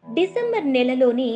December నెలలోని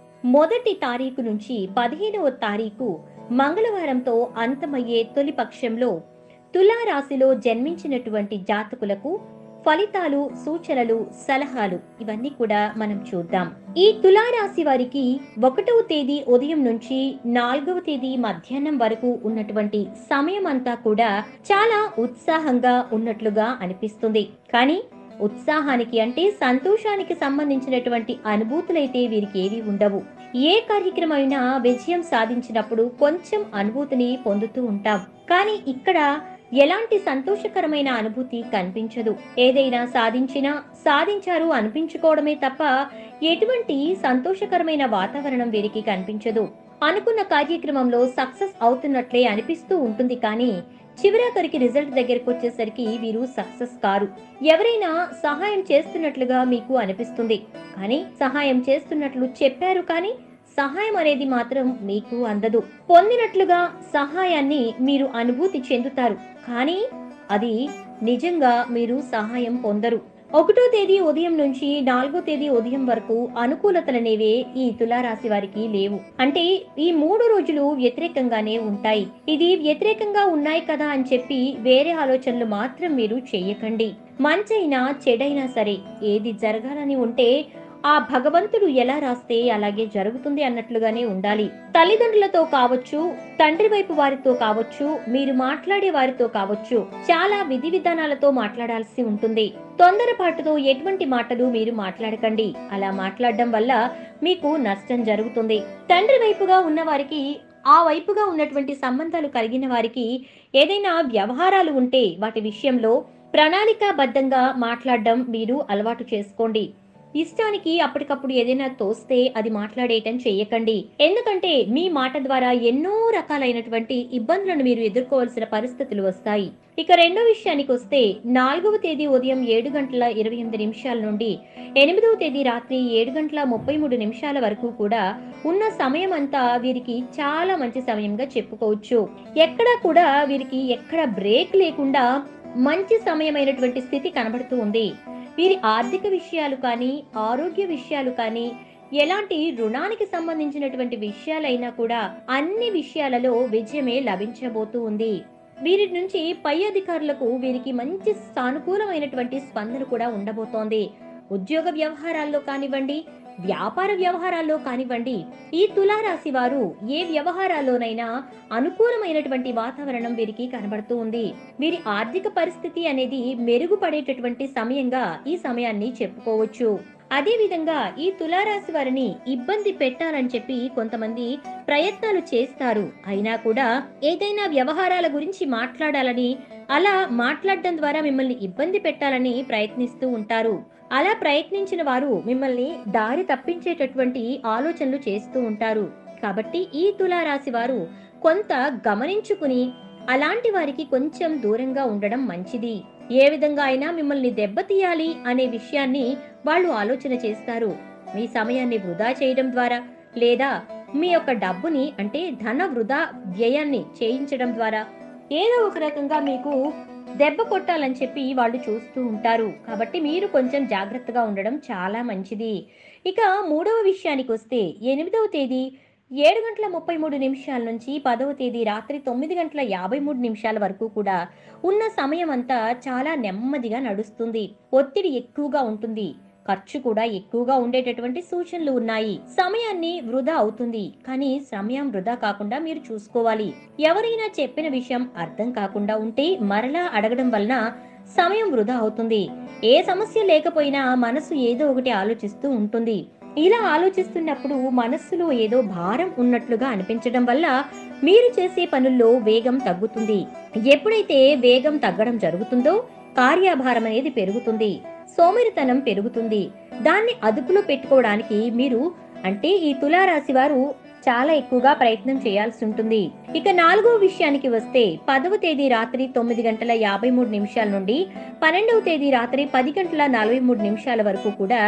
మొదటి తారీఖు నుంచి పదిహేనవ తారీఖు మంగళవారంతో అంతమయ్యే తొలి పక్షంలో తులారాశిలో జన్మించినటువంటి జాతకులకు ఫలితాలు సూచనలు సలహాలు ఇవన్నీ కూడా మనం చూద్దాం ఈ తులారాశి వారికి ఒకటవ తేదీ ఉదయం నుంచి నాలుగవ తేదీ మధ్యాహ్నం వరకు ఉన్నటువంటి సమయం అంతా కూడా చాలా ఉత్సాహంగా ఉన్నట్లుగా అనిపిస్తుంది కానీ ఉత్సాహానికి అంటే సంతోషానికి సంబంధించినటువంటి అనుభూతులైతే వీరికి ఏవి ఉండవు ఏ కార్యక్రమైనా విజయం సాధించినప్పుడు కొంచెం అనుభూతిని పొందుతూ ఉంటాం కానీ ఇక్కడ ఎలాంటి సంతోషకరమైన అనుభూతి కనిపించదు ఏదైనా సాధించినా సాధించారు అనిపించుకోవడమే తప్ప ఎటువంటి సంతోషకరమైన వాతావరణం వీరికి కనిపించదు అనుకున్న కార్యక్రమంలో సక్సెస్ అవుతున్నట్లే అనిపిస్తూ ఉంటుంది కానీ చివరాఖరికి రిజల్ట్ దగ్గరకు వచ్చేసరికి వీరు సక్సెస్ కారు ఎవరైనా సహాయం చేస్తున్నట్లుగా మీకు అనిపిస్తుంది కానీ సహాయం చేస్తున్నట్లు చెప్పారు కానీ సహాయం అనేది మాత్రం మీకు అందదు పొందినట్లుగా సహాయాన్ని మీరు అనుభూతి చెందుతారు కానీ అది నిజంగా మీరు సహాయం పొందరు ఒకటో తేదీ ఉదయం నుంచి నాలుగో తేదీ ఉదయం వరకు అనుకూలతలనేవే ఈ తులారాశి వారికి లేవు అంటే ఈ మూడు రోజులు వ్యతిరేకంగానే ఉంటాయి ఇది వ్యతిరేకంగా ఉన్నాయి కదా అని చెప్పి వేరే ఆలోచనలు మాత్రం మీరు చెయ్యకండి మంచైనా చెడైనా సరే ఏది జరగాలని ఉంటే ఆ భగవంతుడు ఎలా రాస్తే అలాగే జరుగుతుంది అన్నట్లుగానే ఉండాలి తల్లిదండ్రులతో కావచ్చు తండ్రి వైపు వారితో కావచ్చు మీరు మాట్లాడే వారితో కావచ్చు చాలా విధి విధానాలతో మాట్లాడాల్సి ఉంటుంది తొందరపాటుతో ఎటువంటి మాటలు మీరు మాట్లాడకండి అలా మాట్లాడడం వల్ల మీకు నష్టం జరుగుతుంది తండ్రి వైపుగా ఉన్న వారికి ఆ వైపుగా ఉన్నటువంటి సంబంధాలు కలిగిన వారికి ఏదైనా వ్యవహారాలు ఉంటే వాటి విషయంలో ప్రణాళికాబద్ధంగా మాట్లాడడం మీరు అలవాటు చేసుకోండి ఇష్టానికి అప్పటికప్పుడు ఏదైనా తోస్తే అది మాట్లాడేయటం చెయ్యకండి ఎందుకంటే మీ మాట ద్వారా ఎన్నో రకాలైనటువంటి ఇబ్బందులను మీరు ఎదుర్కోవాల్సిన పరిస్థితులు వస్తాయి ఇక రెండో విషయానికి వస్తే నాలుగవ తేదీ ఉదయం ఏడు గంటల ఇరవై ఎనిమిది నిమిషాల నుండి ఎనిమిదవ తేదీ రాత్రి ఏడు గంటల ముప్పై మూడు నిమిషాల వరకు కూడా ఉన్న సమయం అంతా వీరికి చాలా మంచి సమయంగా చెప్పుకోవచ్చు ఎక్కడా కూడా వీరికి ఎక్కడ బ్రేక్ లేకుండా మంచి సమయమైనటువంటి స్థితి కనబడుతూ ఉంది వీరి ఆర్థిక విషయాలు కానీ ఆరోగ్య విషయాలు కానీ ఎలాంటి రుణానికి సంబంధించినటువంటి విషయాలైనా కూడా అన్ని విషయాలలో విజయమే లభించబోతూ ఉంది వీరి నుంచి పై అధికారులకు వీరికి మంచి సానుకూలమైనటువంటి స్పందన కూడా ఉండబోతోంది ఉద్యోగ వ్యవహారాల్లో కానివ్వండి వ్యాపార వ్యవహారాల్లో కానివ్వండి ఈ తులారాశి వారు ఏ వ్యవహారాల్లోనైనా అనుకూలమైనటువంటి వాతావరణం వీరికి కనబడుతూ ఉంది వీరి ఆర్థిక పరిస్థితి అనేది మెరుగుపడేటటువంటి సమయంగా ఈ సమయాన్ని చెప్పుకోవచ్చు అదే విధంగా ఈ తులారాశి వారిని ఇబ్బంది పెట్టాలని చెప్పి కొంతమంది ప్రయత్నాలు చేస్తారు అయినా కూడా ఏదైనా వ్యవహారాల గురించి మాట్లాడాలని అలా మాట్లాడడం ద్వారా మిమ్మల్ని ఇబ్బంది పెట్టాలని ప్రయత్నిస్తూ ఉంటారు అలా ప్రయత్నించిన వారు మిమ్మల్ని దారి తప్పించేటటువంటి ఆలోచనలు చేస్తూ ఉంటారు కాబట్టి ఈ తులారాశి వారు కొంత గమనించుకుని అలాంటి వారికి కొంచెం దూరంగా ఉండడం మంచిది ఏ విధంగా అయినా మిమ్మల్ని దెబ్బతీయాలి అనే విషయాన్ని వాళ్ళు ఆలోచన చేస్తారు మీ సమయాన్ని వృధా చేయడం ద్వారా లేదా మీ యొక్క డబ్బుని అంటే ధన వృధా వ్యయాన్ని చేయించడం ద్వారా ఏదో ఒక రకంగా మీకు దెబ్బ కొట్టాలని చెప్పి వాళ్ళు చూస్తూ ఉంటారు కాబట్టి మీరు కొంచెం జాగ్రత్తగా ఉండడం చాలా మంచిది ఇక మూడవ విషయానికి వస్తే ఎనిమిదవ తేదీ ఏడు గంటల ముప్పై మూడు నిమిషాల నుంచి పదవ తేదీ రాత్రి తొమ్మిది గంటల యాభై మూడు నిమిషాల వరకు కూడా ఉన్న సమయం అంతా చాలా నెమ్మదిగా నడుస్తుంది ఒత్తిడి ఎక్కువగా ఉంటుంది ఖర్చు కూడా ఎక్కువగా ఉండేటటువంటి సూచనలు ఉన్నాయి సమయాన్ని వృధా అవుతుంది కానీ సమయం వృధా కాకుండా మీరు చూసుకోవాలి ఎవరైనా చెప్పిన విషయం అర్థం కాకుండా ఉంటే మరలా అడగడం వలన సమయం వృధా అవుతుంది ఏ సమస్య లేకపోయినా మనసు ఏదో ఒకటి ఆలోచిస్తూ ఉంటుంది ఇలా ఆలోచిస్తున్నప్పుడు మనస్సులో ఏదో భారం ఉన్నట్లుగా అనిపించడం వల్ల మీరు చేసే పనుల్లో వేగం తగ్గుతుంది ఎప్పుడైతే వేగం తగ్గడం జరుగుతుందో కార్యభారం అనేది పెరుగుతుంది సోమరితనం పెరుగుతుంది దాన్ని అదుపులో పెట్టుకోవడానికి మీరు అంటే ఈ తులారాశి వారు చాలా ఎక్కువగా ప్రయత్నం చేయాల్సి ఉంటుంది ఇక నాలుగో విషయానికి వస్తే పదవ తేదీ రాత్రి తొమ్మిది గంటల యాభై మూడు నిమిషాల నుండి పన్నెండవ తేదీ రాత్రి పది గంటల నలభై మూడు నిమిషాల వరకు కూడా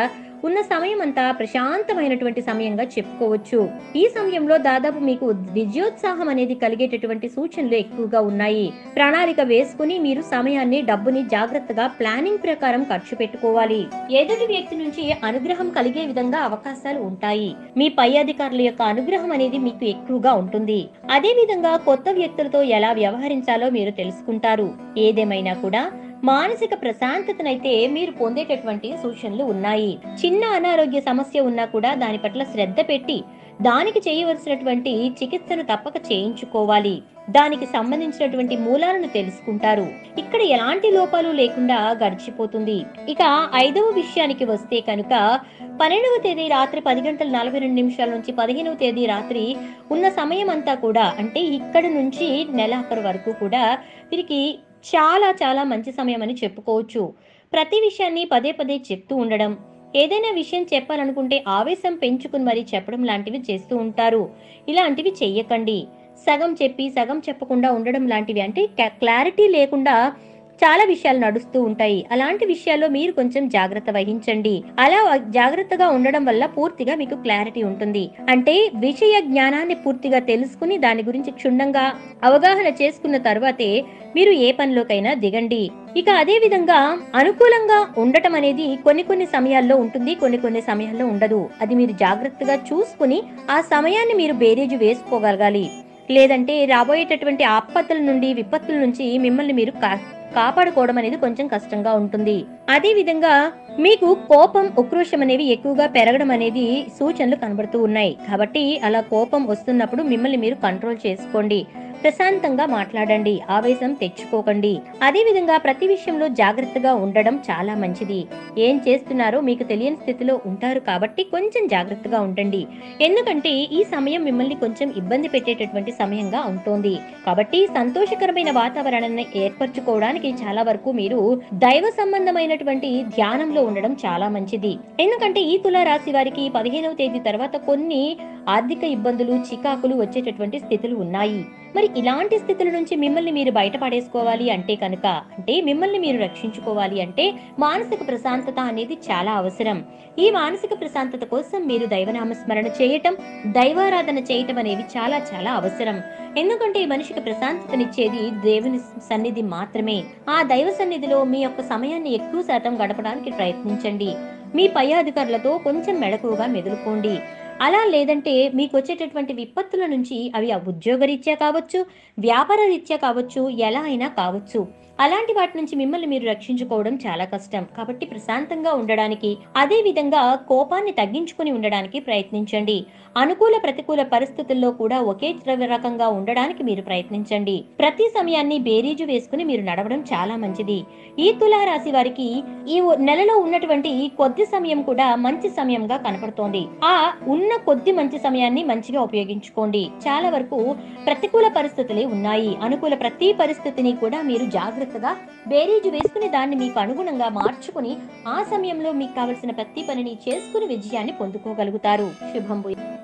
ఉన్న సమయం అంతా ప్రశాంతమైనటువంటి సమయంగా చెప్పుకోవచ్చు ఈ సమయంలో దాదాపు మీకు విజయోత్సాహం అనేది కలిగేటటువంటి సూచనలు ఎక్కువగా ఉన్నాయి ప్రణాళిక వేసుకుని మీరు సమయాన్ని డబ్బుని జాగ్రత్తగా ప్లానింగ్ ప్రకారం ఖర్చు పెట్టుకోవాలి ఎదుటి వ్యక్తి నుంచి అనుగ్రహం కలిగే విధంగా అవకాశాలు ఉంటాయి మీ పై అధికారుల యొక్క అనుగ్రహం అనేది మీకు ఎక్కువగా ఉంటుంది అదే విధంగా కొత్త వ్యక్తులతో ఎలా వ్యవహరించాలో మీరు తెలుసుకుంటారు ఏదేమైనా కూడా మానసిక ప్రశాంతతనైతే మీరు పొందేటటువంటి సూచనలు ఉన్నాయి చిన్న అనారోగ్య సమస్య ఉన్నా కూడా దాని పట్ల శ్రద్ధ పెట్టి దానికి చేయవలసినటువంటి చికిత్సను తప్పక చేయించుకోవాలి దానికి సంబంధించినటువంటి మూలాలను తెలుసుకుంటారు ఇక్కడ ఎలాంటి లోపాలు లేకుండా గడిచిపోతుంది ఇక ఐదవ విషయానికి వస్తే కనుక పన్నెండవ తేదీ రాత్రి పది గంటల నలభై రెండు నిమిషాల నుంచి పదిహేనవ తేదీ రాత్రి ఉన్న సమయం అంతా కూడా అంటే ఇక్కడ నుంచి నెలాఖరు వరకు కూడా వీరికి చాలా చాలా మంచి సమయం అని చెప్పుకోవచ్చు ప్రతి విషయాన్ని పదే పదే చెప్తూ ఉండడం ఏదైనా విషయం చెప్పాలనుకుంటే ఆవేశం పెంచుకుని మరీ చెప్పడం లాంటివి చేస్తూ ఉంటారు ఇలాంటివి చెయ్యకండి సగం చెప్పి సగం చెప్పకుండా ఉండడం లాంటివి అంటే క్లారిటీ లేకుండా చాలా విషయాలు నడుస్తూ ఉంటాయి అలాంటి విషయాల్లో మీరు కొంచెం జాగ్రత్త వహించండి అలా జాగ్రత్తగా ఉండడం వల్ల పూర్తిగా మీకు క్లారిటీ ఉంటుంది అంటే విషయ జ్ఞానాన్ని పూర్తిగా తెలుసుకుని దాని గురించి క్షుణ్ణంగా అవగాహన చేసుకున్న తర్వాతే మీరు ఏ పనిలోకైనా దిగండి ఇక అదే విధంగా అనుకూలంగా ఉండటం అనేది కొన్ని కొన్ని సమయాల్లో ఉంటుంది కొన్ని కొన్ని సమయాల్లో ఉండదు అది మీరు జాగ్రత్తగా చూసుకుని ఆ సమయాన్ని మీరు బేరీజు వేసుకోగలగాలి లేదంటే రాబోయేటటువంటి ఆపత్తుల నుండి విపత్తుల నుంచి మిమ్మల్ని మీరు కా- కాపాడుకోవడం అనేది కొంచెం కష్టంగా ఉంటుంది అదే విధంగా మీకు కోపం ఉక్రోషం అనేవి ఎక్కువగా పెరగడం అనేది సూచనలు కనబడుతూ ఉన్నాయి కాబట్టి అలా కోపం వస్తున్నప్పుడు మిమ్మల్ని మీరు కంట్రోల్ చేసుకోండి ప్రశాంతంగా మాట్లాడండి ఆవేశం తెచ్చుకోకండి అదే విధంగా ప్రతి విషయంలో జాగ్రత్తగా ఉండడం చాలా మంచిది ఏం చేస్తున్నారో మీకు తెలియని స్థితిలో ఉంటారు కాబట్టి కొంచెం జాగ్రత్తగా ఉండండి ఎందుకంటే ఈ సమయం మిమ్మల్ని కొంచెం ఇబ్బంది పెట్టేటటువంటి సమయంగా ఉంటుంది కాబట్టి సంతోషకరమైన వాతావరణాన్ని ఏర్పరచుకోవడానికి చాలా వరకు మీరు దైవ సంబంధమైనటువంటి ధ్యానంలో ఉండడం చాలా మంచిది ఎందుకంటే ఈ తులా రాశి వారికి పదిహేనవ తేదీ తర్వాత కొన్ని ఆర్థిక ఇబ్బందులు చికాకులు వచ్చేటటువంటి స్థితులు ఉన్నాయి మరి ఇలాంటి స్థితుల నుంచి మిమ్మల్ని మీరు బయటపడేసుకోవాలి అంటే కనుక అంటే మిమ్మల్ని మీరు రక్షించుకోవాలి అంటే మానసిక ప్రశాంతత అనేది చాలా అవసరం ఈ మానసిక ప్రశాంతత కోసం మీరు దైవనామ స్మరణ చేయటం దైవారాధన చేయటం అనేవి చాలా చాలా అవసరం ఎందుకంటే ఈ మనిషికి ప్రశాంతతనిచ్చేది దేవుని సన్నిధి మాత్రమే ఆ దైవ సన్నిధిలో మీ యొక్క సమయాన్ని ఎక్కువ శాతం గడపడానికి ప్రయత్నించండి మీ పై అధికారులతో కొంచెం మెడకువగా మెదులుకోండి అలా లేదంటే మీకు వచ్చేటటువంటి విపత్తుల నుంచి అవి ఆ ఉద్యోగరీత్యా కావచ్చు వ్యాపార రీత్యా కావచ్చు ఎలా అయినా కావచ్చు అలాంటి వాటి నుంచి మిమ్మల్ని మీరు రక్షించుకోవడం చాలా కష్టం కాబట్టి ప్రశాంతంగా ఉండడానికి అదే విధంగా కోపాన్ని తగ్గించుకుని ఉండడానికి ప్రయత్నించండి అనుకూల ప్రతికూల పరిస్థితుల్లో కూడా ఒకే రకంగా ఉండడానికి మీరు ప్రయత్నించండి ప్రతి సమయాన్ని బేరీజు వేసుకుని మీరు నడవడం చాలా మంచిది ఈ తులా రాశి వారికి ఈ నెలలో ఉన్నటువంటి ఈ కొద్ది సమయం కూడా మంచి సమయంగా కనపడుతోంది ఆ ఉన్న కొద్ది మంచి సమయాన్ని మంచిగా ఉపయోగించుకోండి చాలా వరకు ప్రతికూల పరిస్థితులే ఉన్నాయి అనుకూల ప్రతి పరిస్థితిని కూడా మీరు జాగ్రత్తగా బేరీజు వేసుకుని దాన్ని మీకు అనుగుణంగా మార్చుకుని ఆ సమయంలో మీకు కావలసిన ప్రతి పనిని చేసుకుని విజయాన్ని పొందుకోగలుగుతారు శుభం భూయాత్.